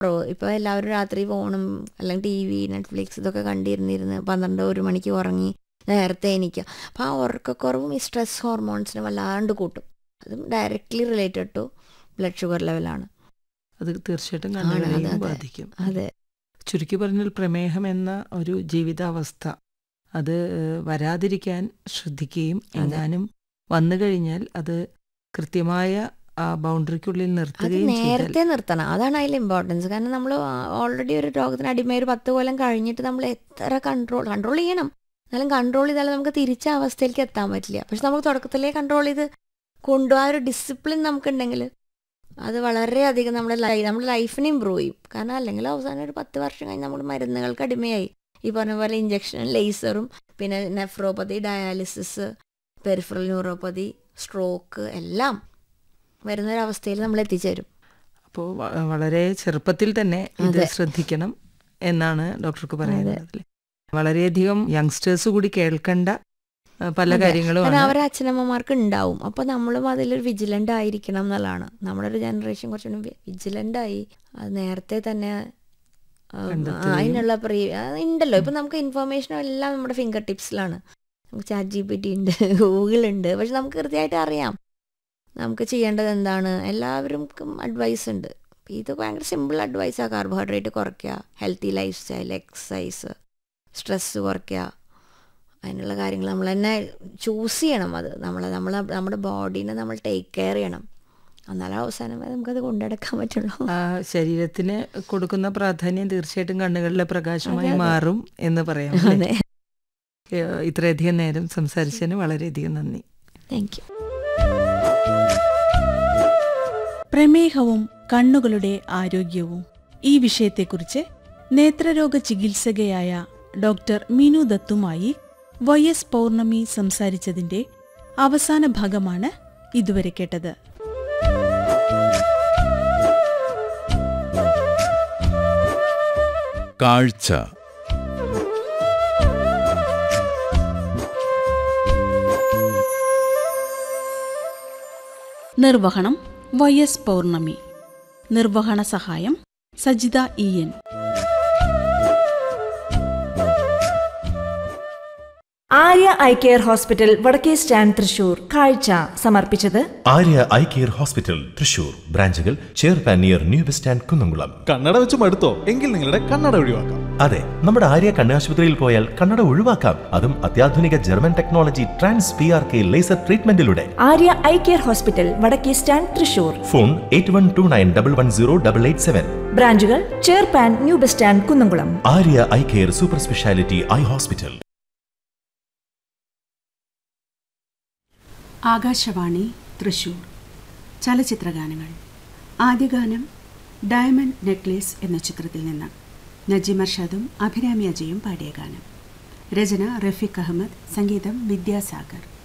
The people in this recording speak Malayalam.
ഇപ്പോൾ എല്ലാവരും രാത്രി ഫോണും അല്ലെങ്കിൽ ടി വി നെറ്റ്ഫ്ലിക്സ് ഇതൊക്കെ കണ്ടിരുന്നിരുന്ന് പന്ത്രണ്ട് ഒരു മണിക്ക് ഉറങ്ങി നേരത്തെ എണീക്കുക അപ്പോൾ ആ ഉറക്കക്കുറവും ഈ സ്ട്രെസ് ഹോർമോൺസിനെ വല്ലാണ്ട് കൂട്ടും അതും directly related to blood sugar ലെവലാണ് അത് തീർച്ചയായിട്ടും ആണ്, അതെ, കണ്ണുകളെയും അതെ. ബാധിക്കും അതെ ചുരുക്കി പറഞ്ഞാൽ പ്രമേഹം എന്ന ഒരു ജീവിതാവസ്ഥ അത് ഏഹ്, വരാതിരിക്കാൻ ശ്രദ്ധിക്കുകയും അതെ. എങ്ങാനും വന്നു കഴിഞ്ഞാൽ അത് കൃത്യമായ ആ ബൗണ്ടറിക്കുള്ളിൽ അത് നിർത്തുകയും ചെയ്താൽ നേരത്തെ നിർത്തണം അതാണ് അതിൽ ഇമ്പോർട്ടൻസ് കാരണം നമ്മൾ ഓൾറെഡി ഒരു രോഗത്തിന് അടിമ ഒരു പത്ത് കൊല്ലം കഴിഞ്ഞിട്ട് നമ്മൾ എത്ര കൺട്രോൾ കൺട്രോൾ ചെയ്യണം എന്നാലും കൺട്രോൾ ചെയ്താൽ നമുക്ക് തിരിച്ച അവസ്ഥയിലേക്ക് എത്താൻ പറ്റില്ല പക്ഷെ നമുക്ക് തുടക്കത്തിലേ കൺട്രോൾ ചെയ്ത് കൊണ്ടുപോകാൻ ഒരു ഡിസിപ്ലിൻ നമുക്കുണ്ടെങ്കിൽ അത് വളരെയധികം നമ്മുടെ ലൈ നമ്മുടെ ലൈഫിനെ ഇമ്പ്രൂവ് ചെയ്യും കാരണം അല്ലെങ്കിൽ അവസാനം ഒരു പത്ത് വർഷം കഴിഞ്ഞ് നമ്മൾ മരുന്നുകൾക്ക് അടിമയായി ഈ പറഞ്ഞ പോലെ ഇഞ്ചക്ഷനും ലേസറും പിന്നെ nephropathy dialysis peripheral neuropathy stroke എല്ലാം വരുന്നൊരവസ്ഥയിൽ നമ്മൾ എത്തിച്ചേരും അപ്പോൾ വളരെ ചെറുപ്പത്തിൽ തന്നെ ഇത് അതെ. ശ്രദ്ധിക്കണം എന്നാണ് ഡോക്ടർക്ക് പറയുന്നത് അല്ലേ? വളരെയധികം യങ്സ്റ്റേഴ്സ് കൂടി കേൾക്കേണ്ട ആ, പല അതെ. കാര്യങ്ങളും കാരണം അവരെ അച്ഛനമ്മമാർക്ക് ഉണ്ടാവും അപ്പോൾ നമ്മളും അതിലൊരു വിജിലൻ്റ് ആയിരിക്കണം എന്നുള്ളതാണ് നമ്മുടെ ഒരു ജനറേഷൻ കുറച്ചുകൂടി വിജിലൻ്റ് ആയി അത് നേരത്തെ തന്നെ ആ, കണ്ടെത്തുകയും. അതിനുള്ള പ്രീ ആ, ഉണ്ടല്ലോ ഇപ്പം നമുക്ക് ഇൻഫർമേഷൻ എല്ലാം നമ്മുടെ ഫിംഗർ ടിപ്സിലാണ് നമുക്ക് ചാറ്റ് ജി പി ടി ഉണ്ട് ഗൂഗിൾ ഉണ്ട് പക്ഷെ നമുക്ക് കൃത്യമായിട്ട് അറിയാം നമുക്ക് ചെയ്യേണ്ടത് എന്താണ് എല്ലാവർക്കും അഡ്വൈസ് ഉണ്ട് ഇത് ഭയങ്കര സിമ്പിൾ അഡ്വൈസാണ് കാർബോഹൈഡ്രേറ്റ് കുറയ്ക്കുക healthy lifestyle exercise stress കുറയ്ക്കുക അതിനുള്ള കാര്യങ്ങൾ നമ്മൾ തന്നെ ചൂസ് ചെയ്യണം അത് നമ്മൾ നമ്മൾ നമ്മുടെ ബോഡീനെ നമ്മൾ ടേക്ക് കെയർ ചെയ്യണം എന്നാലും അവസാനം വരെ നമുക്കത് കൊണ്ടുനടക്കാൻ പറ്റുള്ളൂ ആ ശരീരത്തിന് കൊടുക്കുന്ന പ്രാധാന്യം തീർച്ചയായിട്ടും കണ്ണുകളിലെ പ്രകാശമായി അതെ, അതെ. മാറും എന്ന് പറയാം അല്ലേ? അതെ ഏ, ഇത്രയധികം നേരം സംസാരിച്ചതിന് വളരെയധികം നന്ദി താങ്ക് യു പ്രമേഹവും കണ്ണുകളുടെ ആരോഗ്യവും ഈ വിഷയത്തെക്കുറിച്ച് നേത്രരോഗ ചികിത്സകയായ ഡോക്ടർ മീനു ദത്തുമായി വൈ എസ് പൗർണമി സംസാരിച്ചതിന്റെ അവസാന ഭാഗമാണ് ഇതുവരെ കേട്ടത് കാഴ്ച നിർവഹണം വൈ എസ് പൗർണമി നിർവഹണ സഹായം Sajitha E N Arya eye care hospital Vadakke stand Thrissur കാഴ്ച സമർപ്പിച്ചത് Arya eye care hospital Thrissur ബ്രാഞ്ചുകൾ ചെയർപാൻ near new bus stand Kunnamkulam കണ്ണട വെച്ച് മടുത്തോ എങ്കിൽ നിങ്ങളുടെ കണ്ണട ഒഴിവാക്കാം അതെ നമ്മുടെ ആര്യ കണ്ണാശുപത്രിയിൽ പോയാൽ കണ്ണട ഒഴിവാക്കാം അതും അത്യാധുനിക German technology trans P R K laser ട്രീറ്റ്മെന്റിലൂടെ Arya eye care hospital Vadakke stand Thrissur phone eight one two nine double one zero double eight seven ബ്രാഞ്ചുകൾ ചെയർപാൻ new bus stand Kunnamkulam Arya eye care super speciality eye hospital Akashvani Thrissur ചലച്ചിത്രഗാനങ്ങൾ ആദ്യ ഗാനം ഡയമണ്ട് നെക്ലേസ് എന്ന ചിത്രത്തിൽ നിന്ന് നജീം അർഷാദും അഭിരാമി അജയും പാടിയ ഗാനം രചന റഫീഖ് അഹമ്മദ് സംഗീതം വിദ്യാസാഗർ